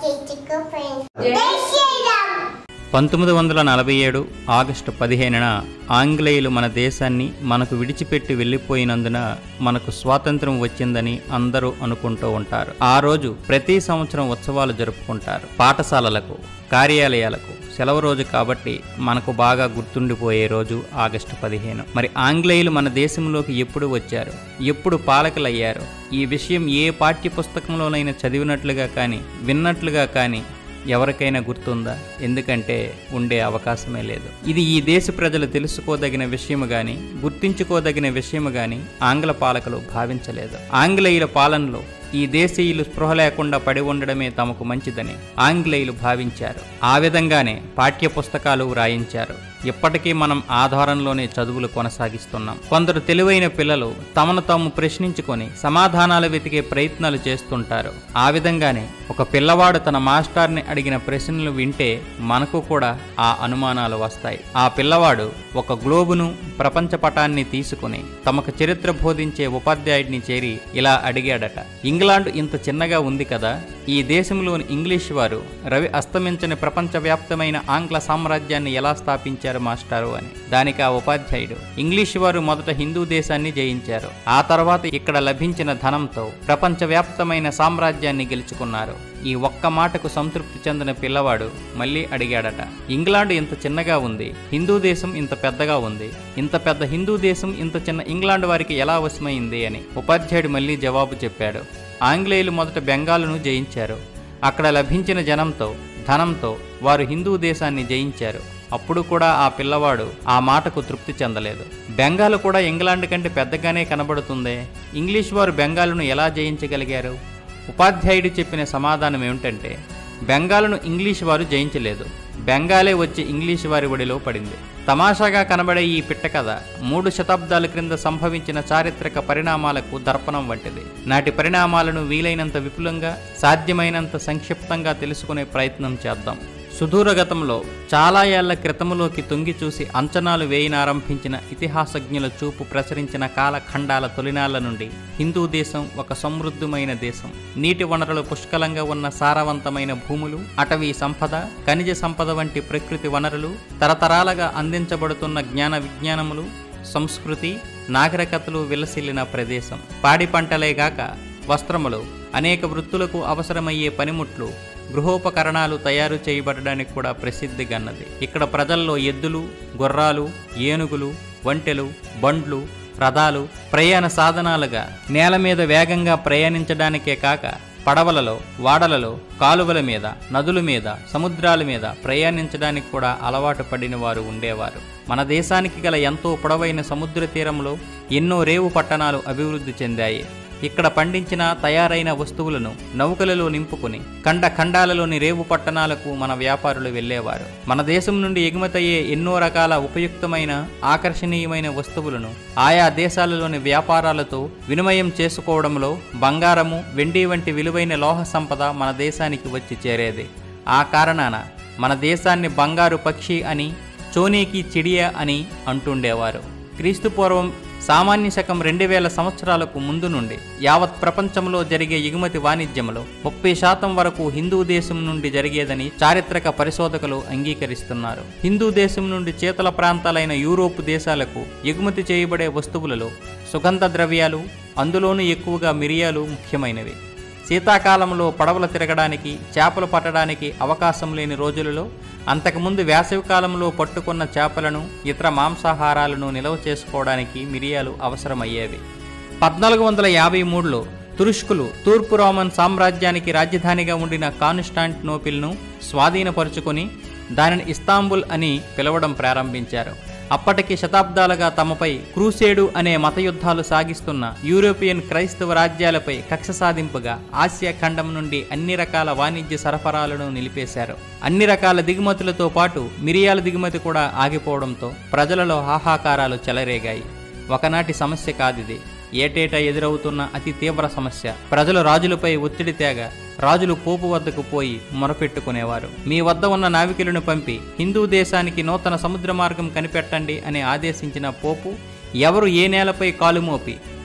చిక్కు ఫ్రెండ్స్ జై శ్రీరామ్ పంతొమ్మిది వందల నలభై ఏడు ఆగస్టు పదిహేనున ఆంగ్లేయులు మన దేశాన్ని మనకు విడిచిపెట్టి వెళ్ళిపోయినందున మనకు స్వాతంత్రం వచ్చిందని అందరూ అనుకుంటూ ఉంటారు ఆ రోజు ప్రతి సంవత్సరం ఉత్సవాలు జరుపుకుంటారు పాఠశాలలకు కార్యాలయాలకు సెలవు రోజు కాబట్టి మనకు బాగా గుర్తుండిపోయే రోజు ఆగస్టు పదిహేను మరి ఆంగ్లేయులు మన దేశంలోకి ఎప్పుడు వచ్చారు ఎప్పుడు పాలకులయ్యారు ఈ విషయం ఏ పాఠ్య పుస్తకంలోనైనా చదివినట్లుగా కానీ విన్నట్లుగా కానీ ఎవరికైనా గుర్తుందా ఎందుకంటే ఉండే అవకాశమే లేదు ఇది ఈ దేశ ప్రజలు తెలుసుకోదగిన విషయము గాని గుర్తించుకోదగిన విషయము గాని ఆంగ్ల పాలకులు భావించలేదు ఆంగ్లేయుల పాలనలో ఈ దేశీయులు స్పృహ లేకుండా పడి ఉండడమే తమకు మంచిదని ఆంగ్లేయులు భావించారు ఆ విధంగానే పాఠ్య పుస్తకాలు వ్రాయించారు ఇప్పటికీ మనం ఆధారంలోనే చదువులు కొనసాగిస్తున్నాం కొందరు తెలివైన పిల్లలు తమను తాము ప్రశ్నించుకొని సమాధానాలు వెతికే ప్రయత్నాలు చేస్తుంటారు ఆ విధంగానే ఒక పిల్లవాడు తన మాస్టర్ని అడిగిన ప్రశ్నలు వింటే మనకు కూడా ఆ అనుమానాలు వస్తాయి ఆ పిల్లవాడు ఒక గ్లోబును ప్రపంచ పటాన్ని తీసుకుని తమకు చరిత్ర బోధించే ఉపాధ్యాయుడిని చేరి ఇలా అడిగాడట ఇంగ్లాండ్ ఇంత చిన్నగా ఉంది కదా ఈ దేశంలోని ఇంగ్లీష్ వారు రవి అస్తమించని ప్రపంచవ్యాప్తమైన ఆంగ్ల సామ్రాజ్యాన్ని ఎలా స్థాపించారు మాస్టారు అని దానికి ఆ ఉపాధ్యాయుడు ఇంగ్లీష్ వారు మొదట హిందూ దేశాన్ని జయించారు ఆ తర్వాత ఇక్కడ లభించిన ధనంతో ప్రపంచవ్యాప్తమైన సామ్రాజ్యాన్ని గెలుచుకున్నారు ఈ ఒక్క మాటకు సంతృప్తి చెందిన పిల్లవాడు మళ్ళీ అడిగాడట ఇంగ్లాండ్ ఇంత చిన్నగా ఉంది హిందూ దేశం ఇంత పెద్దగా ఉంది ఇంత పెద్ద హిందూ దేశం ఇంత చిన్న ఇంగ్లాండ్ వారికి ఎలా వశమైంది అని ఉపాధ్యాయుడు మళ్ళీ జవాబు చెప్పాడు ఆంగ్లేయులు మొదట బెంగాలును జయించారు అక్కడ లభించిన జనంతో ధనంతో వారు హిందూ దేశాన్ని జయించారు అప్పుడు కూడా ఆ పిల్లవాడు ఆ మాటకు తృప్తి చెందలేదు బెంగాల్ కూడా ఇంగ్లాండ్ కంటే పెద్దగానే కనబడుతుందే ఇంగ్లీష్ వారు బెంగాలును ఎలా జయించగలిగారు ఉపాధ్యాయుడు చెప్పిన సమాధానం ఏమిటంటే బెంగాలును ఇంగ్లీష్ వారు జయించలేదు బెంగాలే వచ్చి ఇంగ్లీష్ వారి ఒడిలో పడింది తమాషాగా కనబడే ఈ పిట్ట కథ మూడు శతాబ్దాల క్రింద సంభవించిన చారిత్రక పరిణామాలకు దర్పణం వంటిది నాటి పరిణామాలను వీలైనంత విపులంగా సాధ్యమైనంత సంక్షిప్తంగా తెలుసుకునే ప్రయత్నం చేద్దాం సుదూర గతంలో చాలా ఏళ్ల క్రితములోకి తొంగి చూసి అంచనాలు వేయనారంభించిన ఇతిహాసజ్ఞుల చూపు ప్రసరించిన కాలఖండాల తొలినాళ్ల నుండి హిందూ దేశం ఒక సమృద్ధమైన దేశం నీటి వనరులు పుష్కలంగా ఉన్న సారవంతమైన భూములు అటవీ సంపద ఖనిజ సంపద వంటి ప్రకృతి వనరులు తరతరాలుగా అందించబడుతున్న జ్ఞాన విజ్ఞానములు సంస్కృతి నాగరికతలు విలసిల్లిన ప్రదేశం పాడి పంటలేగాక వస్త్రములు అనేక వృత్తులకు అవసరమయ్యే పనిముట్లు గృహోపకరణాలు తయారు చేయబడడానికి కూడా ప్రసిద్ధిగన్నది ఇక్కడ ప్రజల్లో ఎద్దులు గుర్రాలు ఏనుగులు ఒంటెలు బండ్లు రథాలు ప్రయాణ సాధనాలుగా నేల మీద వేగంగా ప్రయాణించడానికే కాక పడవలలో వాడలలో కాలువల మీద నదుల మీద సముద్రాల మీద ప్రయాణించడానికి కూడా అలవాటు పడిన వారు ఉండేవారు మన దేశానికి గల ఎంతో పొడవైన సముద్ర తీరంలో ఎన్నో రేవు పట్టణాలు అభివృద్ధి చెందాయి ఇక్కడ పండించిన తయారైన వస్తువులను నౌకలలో నింపుకుని ఖండ ఖండాలలోని రేవు పట్టణాలకు మన వ్యాపారులు వెళ్ళేవారు మన దేశం నుండి ఎగుమతయ్యే ఎన్నో రకాల ఉపయుక్తమైన ఆకర్షణీయమైన వస్తువులను ఆయా దేశాలలోని వ్యాపారాలతో వినిమయం చేసుకోవడంలో బంగారము వెండి వంటి విలువైన లోహ సంపద మన దేశానికి వచ్చి చేరేది ఆ కారణాన మన దేశాన్ని బంగారు పక్షి అని చోనీకి చిడియా అని అంటుండేవారు క్రీస్తు పూర్వం సామాన్య శకం రెండు వేల సంవత్సరాలకు ముందు నుండి యావత్ ప్రపంచంలో జరిగే ఎగుమతి వాణిజ్యంలో ముప్పై శాతం వరకు హిందూ దేశం నుండి జరిగేదని చారిత్రక పరిశోధకులు అంగీకరిస్తున్నారు హిందూ దేశం నుండి చేతల ప్రాంతాలైన యూరోప్ దేశాలకు ఎగుమతి చేయబడే వస్తువులలో సుగంధ ద్రవ్యాలు అందులోనూ ఎక్కువగా మిరియాలు ముఖ్యమైనవి శీతాకాలంలో పడవలు తిరగడానికి చేపలు పట్టడానికి అవకాశం లేని రోజులలో అంతకుముందు వేసవికాలంలో పట్టుకున్న చేపలను ఇతర మాంసాహారాలను నిల్వ చేసుకోవడానికి మిరియాలు అవసరమయ్యేవి పద్నాలుగు వందల యాభై మూడులో తురుష్కులు తూర్పు రోమన్ సామ్రాజ్యానికి రాజధానిగా ఉండిన కాన్స్టాంటినోపిల్ను స్వాధీనపరుచుకొని దానిని ఇస్తాంబుల్ అని పిలవడం ప్రారంభించారు అప్పటికి శతాబ్దాలుగా తమపై క్రూసేడు అనే మతయుద్ధాలు సాగిస్తున్న యూరోపియన్ క్రైస్తవ రాజ్యాలపై కక్ష సాధింపుగా ఆసియా ఖండం నుండి అన్ని రకాల వాణిజ్య సరఫరాలను నిలిపేశారు అన్ని రకాల దిగుమతులతో పాటు మిరియాల దిగుమతి కూడా ఆగిపోవడంతో ప్రజలలో హాహాకారాలు చెలరేగాయి ఒకనాటి సమస్య కాదిది ఏటేటా ఎదురవుతున్న అతి తీవ్ర సమస్య ప్రజలు రాజులపై ఒత్తిడి తేగ రాజులు పోపు వద్దకు పోయి మొరపెట్టుకునేవారు మీ వద్ద ఉన్న నావికులను పంపి హిందూ దేశానికి నూతన సముద్ర మార్గం కనిపెట్టండి అని ఆదేశించిన పోపు ఎవరు ఏ నేలపై కాలు మోపి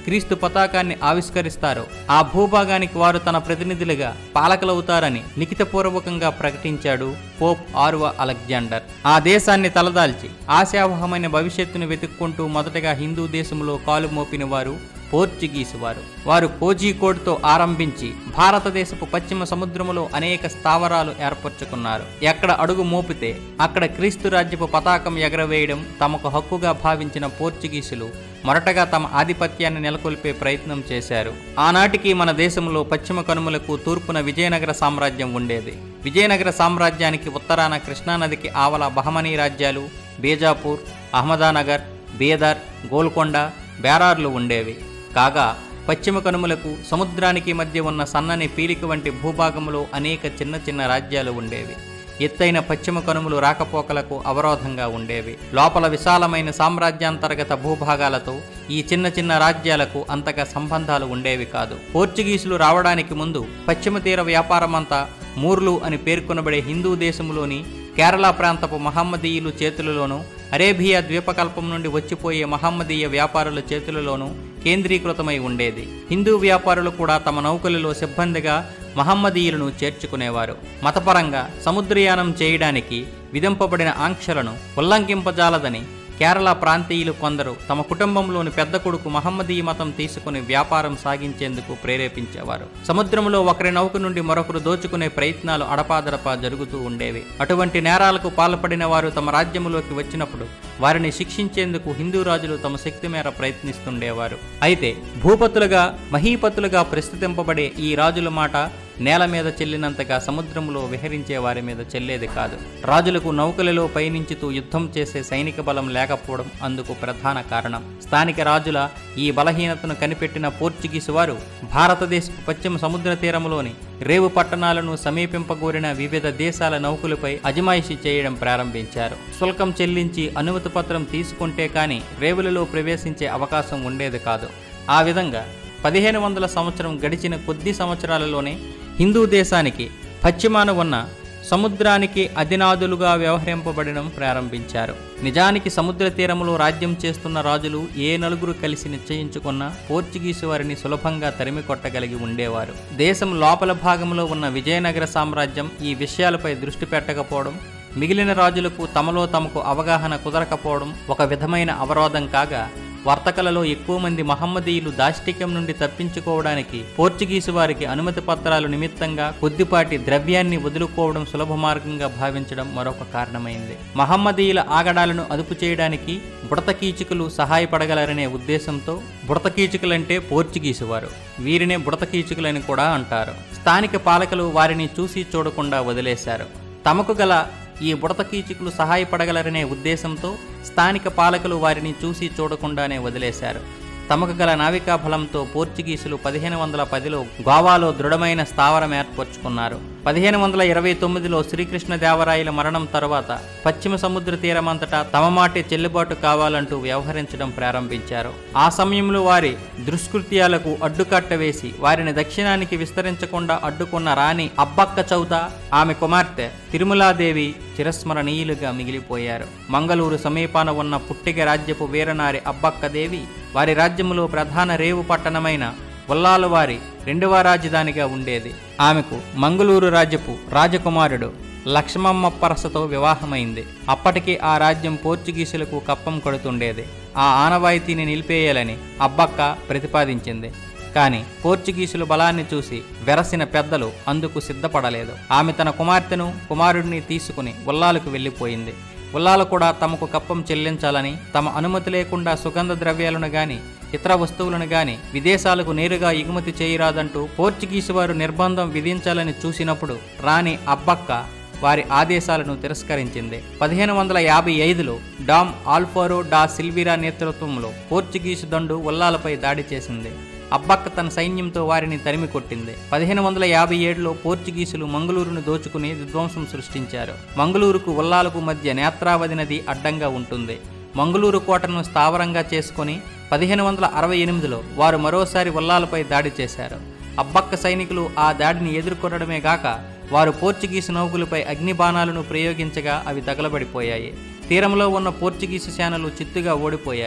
క్రీస్తు పతాకాన్ని ఆవిష్కరిస్తారో ఆ భూభాగానికి వారు తన ప్రతినిధులుగా పాలకులవుతారని లిఖితపూర్వకంగా ప్రకటించాడు పోప్ ఆరువ అలెగ్జాండర్ ఆ దేశాన్ని తలదాల్చి ఆశావహమైన భవిష్యత్తును వెతుక్కుంటూ మొదటగా హిందూ దేశంలో కాలు మోపిన వారు పోర్చుగీసు వారు వారు కోజికోడ్తో ఆరంభించి భారతదేశపు పశ్చిమ సముద్రములో అనేక స్థావరాలు ఏర్పరచుకున్నారు ఎక్కడ అడుగు మోపితే అక్కడ క్రీస్తు రాజ్యపు పతాకం ఎగరవేయడం తమకు హక్కుగా భావించిన పోర్చుగీసులు మొరటగా తమ ఆధిపత్యాన్ని నెలకొల్పే ప్రయత్నం చేశారు ఆనాటికి మన దేశంలో పశ్చిమ కనుమలకు తూర్పున విజయనగర సామ్రాజ్యం ఉండేది విజయనగర సామ్రాజ్యానికి ఉత్తరాన కృష్ణానదికి ఆవల బహమనీ రాజ్యాలు బీజాపూర్ అహ్మదానగర్ బీదర్ గోల్కొండ బేరార్లు ఉండేవి కాగా పశ్చిమ కనుమలకు సముద్రానికి మధ్య ఉన్న సన్నని పీలిక వంటి భూభాగంలో అనేక చిన్న చిన్న రాజ్యాలు ఉండేవి ఎత్తైన పశ్చిమ కనుమలు రాకపోకలకు అవరోధంగా ఉండేవి లోపల విశాలమైన సామ్రాజ్యాంతర్గత భూభాగాలతో ఈ చిన్న చిన్న రాజ్యాలకు అంతగా సంబంధాలు ఉండేవి కాదు పోర్చుగీసులు రావడానికి ముందు పశ్చిమ తీర వ్యాపారమంతా మూర్లు అని పేర్కొనబడే హిందూ దేశంలోని కేరళ ప్రాంతపు మహమ్మదీయులు చేతులలోనూ అరేబియా ద్వీపకల్పం నుండి వచ్చిపోయే మహమ్మదీయ వ్యాపారుల చేతులలోనూ కేంద్రీకృతమై ఉండేది హిందూ వ్యాపారులు కూడా తమ నౌకలలో సిబ్బందిగా మహమ్మదీయులను చేర్చుకునేవారు మతపరంగా సముద్రయానం చేయడానికి విధింపబడిన ఆంక్షలను ఉల్లంఘింపజాలదని కేరళ ప్రాంతీయులు కొందరు తమ కుటుంబంలోని పెద్ద కొడుకు మహమ్మదీయ మతం తీసుకుని వ్యాపారం సాగించేందుకు ప్రేరేపించేవారు సముద్రంలో ఒకరి నౌక నుండి మరొకరు దోచుకునే ప్రయత్నాలు అడపాదడపా జరుగుతూ ఉండేవి అటువంటి నేరాలకు పాల్పడిన వారు తమ రాజ్యములోకి వచ్చినప్పుడు వారిని శిక్షించేందుకు హిందూ రాజులు తమ శక్తి మేర ప్రయత్నిస్తుండేవారు అయితే భూపతులుగా మహీపతులుగా ప్రస్తుతింపబడే ఈ రాజుల మాట నేల మీద చెల్లినంతగా సముద్రంలో విహరించే వారి మీద చెల్లేది కాదు రాజులకు నౌకలలో పయనించుతూ యుద్ధం చేసే సైనిక బలం లేకపోవడం అందుకు ప్రధాన కారణం స్థానిక రాజుల ఈ బలహీనతను కనిపెట్టిన పోర్చుగీసు వారు భారతదేశపు పశ్చిమ సముద్ర తీరంలోని రేవు పట్టణాలను సమీపింపగోరిన వివిధ దేశాల నౌకలపై అజమాయిషీ చేయడం ప్రారంభించారు శుల్కం చెల్లించి అనుమతి పత్రం తీసుకుంటే కానీ రేవులలో ప్రవేశించే అవకాశం ఉండేది కాదు ఆ విధంగా పదిహేను వందల సంవత్సరం గడిచిన కొద్ది సంవత్సరాలలోనే హిందూ దేశానికి పశ్చిమాన ఉన్న సముద్రానికి అధినాదులుగా వ్యవహరింపబడడం ప్రారంభించారు నిజానికి సముద్ర తీరములో రాజ్యం చేస్తున్న రాజులు ఏ నలుగురు కలిసి నిశ్చయించుకున్న పోర్చుగీసు వారిని సులభంగా తరిమి కొట్టగలిగి ఉండేవారు దేశం లోపల భాగంలో ఉన్న విజయనగర సామ్రాజ్యం ఈ విషయాలపై దృష్టి పెట్టకపోవడం మిగిలిన రాజులకు తమలో తమకు అవగాహన కుదరకపోవడం ఒక విధమైన అవరోధం కాగా వర్తకలలో ఎక్కువ మంది మహమ్మదీయులు దాష్టిక్యం నుండి తప్పించుకోవడానికి పోర్చుగీసు వారికి అనుమతి పత్రాలు నిమిత్తంగా కొద్దిపాటి ద్రవ్యాన్ని వదులుకోవడం సులభ మార్గంగా భావించడం మరొక కారణమైంది మహమ్మదీయుల ఆగడాలను అదుపు చేయడానికి బుడతకీచుకులు సహాయపడగలరనే ఉద్దేశంతో బుడతకీచుకులంటే పోర్చుగీసు వారు వీరినే బుడతకీచుకులని కూడా అంటారు స్థానిక పాలకులు వారిని చూసి చూడకుండా వదిలేశారు తమకు గల ఈ బుడతకీచుకులు సహాయపడగలరనే ఉద్దేశంతో స్థానిక పాలకులు వారిని చూసి చూడకుండానే వదిలేశారు తమకు గల నావికా బలంతో పోర్చుగీసులు పదిహేను వందల పదిలో గోవాలో దృఢమైన స్థావరం ఏర్పరచుకున్నారు పదిహేను వందల ఇరవై తొమ్మిదిలో శ్రీకృష్ణదేవరాయల మరణం తర్వాత పశ్చిమ సముద్ర తీరమంతటా తమ మాటే చెల్లుబాటు కావాలంటూ వ్యవహరించడం ప్రారంభించారు ఆ సమయంలో వారి దుష్కృత్యాలకు అడ్డుకట్ట వేసి వారిని దక్షిణానికి విస్తరించకుండా అడ్డుకున్న రాణి అబ్బక్క చౌత ఆమె కుమార్తె తిరుమలాదేవి చిరస్మరణీయులుగా మిగిలిపోయారు మంగళూరు సమీపాన ఉన్న పుట్టిగ రాజ్యపు వీరనారి అబ్బక్కదేవి వారి రాజ్యములో ప్రధాన రేవు పట్టణమైన ఉల్లాలవారి రెండవ రాజధానిగా ఉండేది ఆమెకు మంగళూరు రాజ్యపు రాజకుమారుడు లక్ష్మమ్మ పరసతో వివాహమైంది అప్పటికి ఆ రాజ్యం పోర్చుగీసులకు కప్పం కొడుతుండేది ఆ ఆనవాయితీని నిలిపేయాలని అబ్బక్క ప్రతిపాదించింది కానీ పోర్చుగీసుల బలాన్ని చూసి వెరసిన పెద్దలు అందుకు సిద్ధపడలేదు ఆమె తన కుమార్తెను కుమారుడిని తీసుకుని ఉల్లాలకు వెళ్ళిపోయింది ఉల్లాలు కూడా తమకు కప్పం చెల్లించాలని తమ అనుమతి లేకుండా సుగంధ ద్రవ్యాలను గాని ఇతర వస్తువులను గాని విదేశాలకు నేరుగా ఎగుమతి చేయరాదంటూ పోర్చుగీసు వారు నిర్బంధం విధించాలని చూసినప్పుడు రాణి అబ్బక్క వారి ఆదేశాలను తిరస్కరించింది పదిహేను వందల యాభై ఐదులో డామ్ ఆల్ఫారో డా సిల్విరా నేతృత్వంలో పోర్చుగీసు దండు ఉల్లాలపై దాడి చేసింది అబ్బక్క తన సైన్యంతో వారిని తరిమి కొట్టింది పదిహేను వందల యాభై ఏడులో పోర్చుగీసులు మంగళూరును దోచుకుని విధ్వంసం సృష్టించారు మంగళూరుకు ఉల్లాలకు మధ్య నేత్రావతి నది అడ్డంగా ఉంటుంది మంగళూరు కోటను స్థావరంగా చేసుకుని పదిహేను వందల అరవై ఎనిమిదిలో వారు మరోసారి ఉల్లాలపై దాడి చేశారు అబ్బక్క సైనికులు ఆ దాడిని ఎదుర్కొనడమే గాక వారు పోర్చుగీసు నౌకులపై అగ్నిబాణాలను ప్రయోగించగా అవి తగలబడిపోయాయి తీరంలో ఉన్న పోర్చుగీసు సేనలు చిత్తుగా ఓడిపోయాయి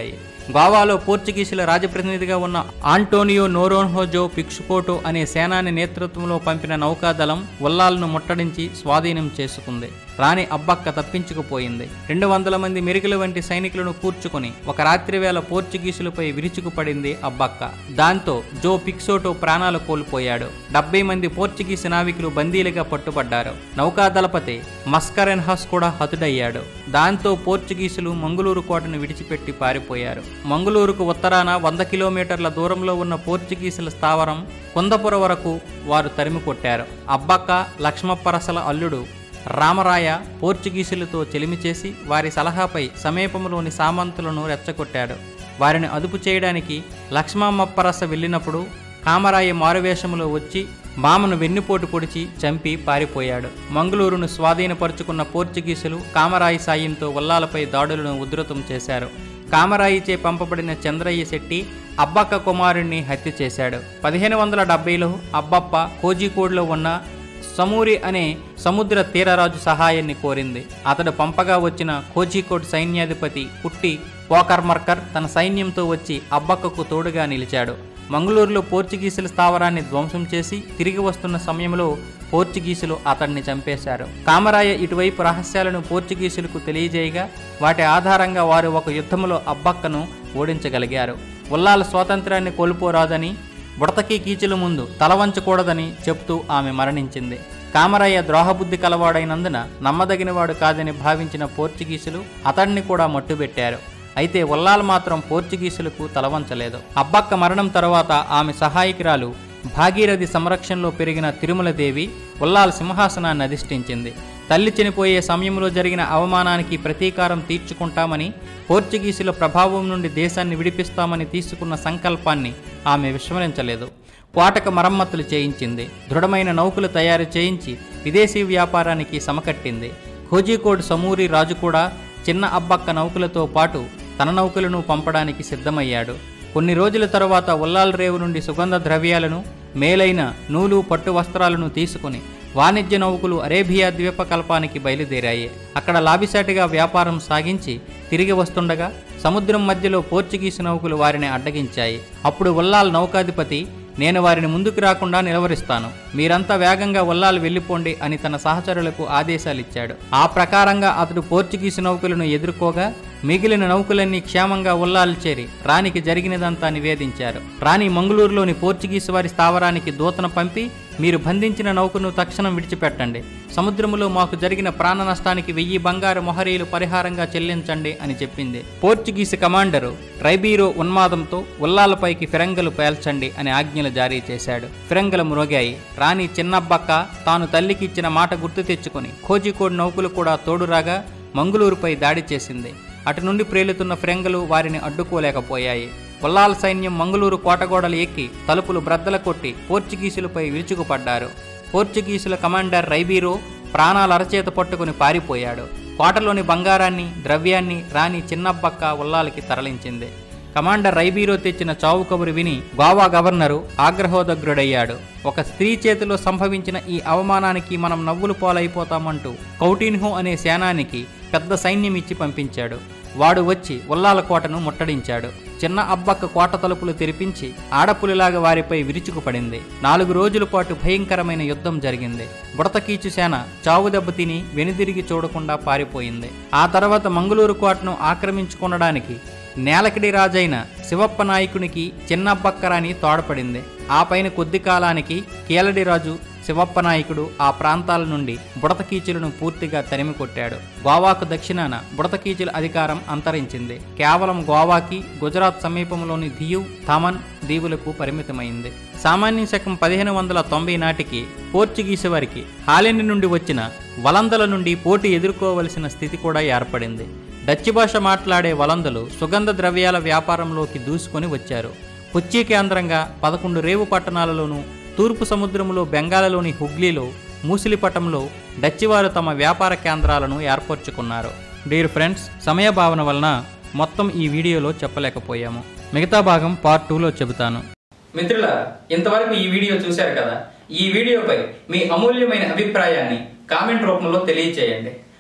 గోవాలో పోర్చుగీసుల రాజప్రతినిధిగా ఉన్న ఆంటోనియో నోరోన్హోజో పిక్సుకోటో అనే సేనాని నేతృత్వంలో పంపిన నౌకాదళం ఉల్లాలను ముట్టడించి స్వాధీనం చేసుకుంది రాణి అబ్బక్క తప్పించుకుపోయింది రెండు వందల మంది మెరుగుల వంటి సైనికులను కూర్చుకొని ఒక రాత్రి వేళ పోర్చుగీసులపై విరుచుకుపడింది అబ్బక్క దాంతో జో పిక్సోటో ప్రాణాలు కోల్పోయాడు డెబ్బై మంది పోర్చుగీసు నావికులు బందీలుగా పట్టుబడ్డారు నౌకాదళపతి మస్కరెన్హాస్ కూడా హతుడయ్యాడు దాంతో పోర్చుగీసులు మంగుళూరు కోటను విడిచిపెట్టి పారిపోయారు మంగుళూరుకు ఉత్తరాన వంద కిలోమీటర్ల దూరంలో ఉన్న పోర్చుగీసుల స్థావరం కుందపుర వరకు వారు తరిమి కొట్టారు అబ్బక్క లక్ష్మప్పరసల అల్లుడు రామరాయ పోర్చుగీసులతో చెలిమి చేసి వారి సలహాపై సమీపంలోని సామంతులను రెచ్చగొట్టాడు వారిని అదుపు చేయడానికి లక్ష్మమ్మప్పరస వెళ్ళినప్పుడు కామరాయ మారువేషములో వచ్చి మామను వెన్నుపోటు పొడిచి చంపి పారిపోయాడు మంగళూరును స్వాధీనపరుచుకున్న పోర్చుగీసులు కామరాయి సాయంతో ఉల్లాలపై దాడులను ఉధృతం చేశారు కామరాయిచే పంపబడిన చంద్రయ్య శెట్టి అబ్బక్క కుమారుణ్ణి హత్య చేశాడు పదిహేను వందల డెబ్బైలో అబ్బప్ప కోజికోడ్లో ఉన్న సమూరి అనే సముద్ర తీరరాజు సహాయాన్ని కోరింది అతడు పంపగా వచ్చిన కోజికోడ్ సైన్యాధిపతి పుట్టి పోకర్మర్కర్ తన సైన్యంతో వచ్చి అబ్బక్కకు తోడుగా నిలిచాడు మంగళూరులో పోర్చుగీసుల స్థావరాన్ని ధ్వంసం చేసి తిరిగి వస్తున్న సమయంలో పోర్చుగీసులు అతన్ని చంపేశారు కామరాయ ఇటువైపు రహస్యాలను పోర్చుగీసులకు తెలియజేయగా వాటి ఆధారంగా వారు ఒక యుద్ధములో అబ్బక్కను ఓడించగలిగారు ఉల్లాల స్వాతంత్రాన్ని కోల్పోరాదని బుడతకి కీచుల ముందు తలవంచకూడదని చెప్తూ ఆమె మరణించింది కామరయ్య ద్రోహబుద్ధి కలవాడైనందున నమ్మదగినవాడు కాదని భావించిన పోర్చుగీసులు అతన్ని కూడా మట్టుబెట్టారు అయితే ఉల్లాల్ మాత్రం పోర్చుగీసులకు తలవంచలేదు అబ్బక్క మరణం తరువాత ఆమె సహాయకురాలు భాగీరథి సంరక్షణలో పెరిగిన తిరుమలదేవి ఉల్లాల్ సింహాసనాన్ని అధిష్ఠించింది తల్లి చనిపోయే సమయంలో జరిగిన అవమానానికి ప్రతీకారం తీర్చుకుంటామని పోర్చుగీసుల ప్రభావం నుండి దేశాన్ని విడిపిస్తామని తీసుకున్న సంకల్పాన్ని ఆమె విస్మరించలేదు కోటకు మరమ్మతులు చేయించింది దృఢమైన నౌకలు తయారు చేయించి విదేశీ వ్యాపారానికి సమకట్టింది కోజికోడ్ సమూరి రాజు కూడా చిన్న అబ్బక్క నౌకలతో పాటు తన నౌకలను పంపడానికి సిద్ధమయ్యాడు కొన్ని రోజుల తరువాత ఉల్లాల్ రేవు నుండి సుగంధ ద్రవ్యాలను మేలైన నూలు పట్టు వస్త్రాలను తీసుకుని వాణిజ్య నౌకలు అరేబియా ద్వీపకల్పానికి బయలుదేరాయి అక్కడ లాభిసాటిగా వ్యాపారం సాగించి తిరిగి వస్తుండగా సముద్రం మధ్యలో పోర్చుగీసు నౌకలు వారిని అడ్డగించాయి అప్పుడు ఉల్లాల్ నౌకాధిపతి నేను వారిని ముందుకు రాకుండా నిలవరిస్తాను మీరంతా వేగంగా ఉల్లాలు వెళ్ళిపోండి అని తన సహచరులకు ఆదేశాలిచ్చాడు ఆ ప్రకారంగా అతడు పోర్చుగీసు నౌకలను ఎదుర్కోగా మిగిలిన నౌకలన్నీ క్షేమంగా ఉల్లాలు చేరి రాణికి జరిగినదంతా నివేదించారు రాణి మంగళూరులోని పోర్చుగీసు వారి స్థావరానికి దూతను పంపి మీరు బంధించిన నౌకను తక్షణం విడిచిపెట్టండి సముద్రములో మాకు జరిగిన ప్రాణ నష్టానికి వెయ్యి బంగారు మొహరీలు పరిహారంగా చెల్లించండి అని చెప్పింది పోర్చుగీసు కమాండరు రైబీరో ఉన్మాదంతో ఉల్లాలపైకి ఫిరంగలు పేల్చండి అని ఆజ్ఞలు జారీ చేశాడు ఫిరంగలు మ్రోగాయి రాణి చిన్నబ్బక్క తాను తల్లికి ఇచ్చిన మాట గుర్తు తెచ్చుకొని కోజికోడ్ నౌకలు కూడా తోడురాగా మంగుళూరుపై దాడి చేసింది అటు నుండి ప్రేలుతున్న ఫిరంగలు వారిని అడ్డుకోలేకపోయాయి ఉల్లాల సైన్యం మంగళూరు కోటగోడలు ఎక్కి తలుపులు బ్రద్దల కొట్టి పోర్చుగీసులపై విరుచుకుపడ్డారు పోర్చుగీసుల కమాండర్ రైబీరో ప్రాణాల అరచేత పట్టుకుని పారిపోయాడు కోటలోని బంగారాన్ని ద్రవ్యాన్ని రాణి చిన్నబ్బక్క ఉల్లాలకి తరలించింది కమాండర్ రైబీరో తెచ్చిన చావు కబురు విని గోవా గవర్నరు ఆగ్రహోదగ్రుడయ్యాడు ఒక స్త్రీ చేతిలో సంభవించిన ఈ అవమానానికి మనం నవ్వులు పాలైపోతామంటూ కౌటిన్హో అనే సేనానికి పెద్ద సైన్యం ఇచ్చి పంపించాడు వాడు వచ్చి ఉల్లాల కోటను ముట్టడించాడు చిన్న అబ్బక్క కోట తలుపులు తెరిపించి ఆడపులిలాగా వారిపై విరుచుకుపడింది నాలుగు రోజుల పాటు భయంకరమైన యుద్ధం జరిగింది బుడతకీచు సేన చావు దెబ్బతిని వెనుదిరిగి చూడకుండా పారిపోయింది ఆ తర్వాత మంగళూరు కోటను ఆక్రమించుకొనడానికి నేలకిడి రాజైన శివప్ప నాయకునికి చిన్నబ్బక్కరాని తోడపడింది ఆ పైన కొద్ది కాలానికి కీలడి రాజు శివప్ప నాయకుడు ఆ ప్రాంతాల నుండి బుడతకీచులను పూర్తిగా తరిమి కొట్టాడు గోవాకు దక్షిణాన బుడతకీచుల అధికారం అంతరించింది కేవలం గోవాకి గుజరాత్ సమీపంలోని దియు థమన్ దీవులకు పరిమితమైంది సామాన్య శకం పదిహేను వందల తొంభై నాటికి పోర్చుగీసు వారికి హాలెండ్ నుండి వచ్చిన వలందల నుండి పోటీ ఎదుర్కోవలసిన స్థితి కూడా ఏర్పడింది డచ్ భాష మాట్లాడే వలందలు సుగంధ ద్రవ్యాల వ్యాపారంలోకి దూసుకొని వచ్చారు కొచ్చి కేంద్రంగా పదకొండు రేవు పట్టణాలలోనూ తూర్పు సముద్రంలో బెంగాల్లోని హుగ్లీలో మూసిలిపటంలో డచ్చివారు తమ వ్యాపార కేంద్రాలను ఏర్పరచుకున్నారు డియర్ ఫ్రెండ్స్ సమయభావన వలన మొత్తం ఈ వీడియోలో చెప్పలేకపోయాము మిగతా భాగం పార్ట్ టూలో చెబుతాను మిత్రుల ఇంతవరకు ఈ వీడియో చూశారు కదా ఈ వీడియోపై మీ అమూల్యమైన అభిప్రాయాన్ని కామెంట్ రూపంలో తెలియచేయండి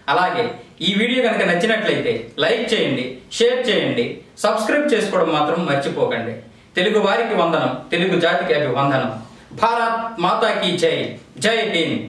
అలాగే ఈ వీడియో కనుక నచ్చినట్లయితే లైక్ చేయండి షేర్ చేయండి సబ్స్క్రైబ్ చేసుకోవడం మాత్రం మర్చిపోకండి తెలుగు వారికి వందనం తెలుగు జాతికి అభివందనం భారత్ మాతాకి జై జై భీమ్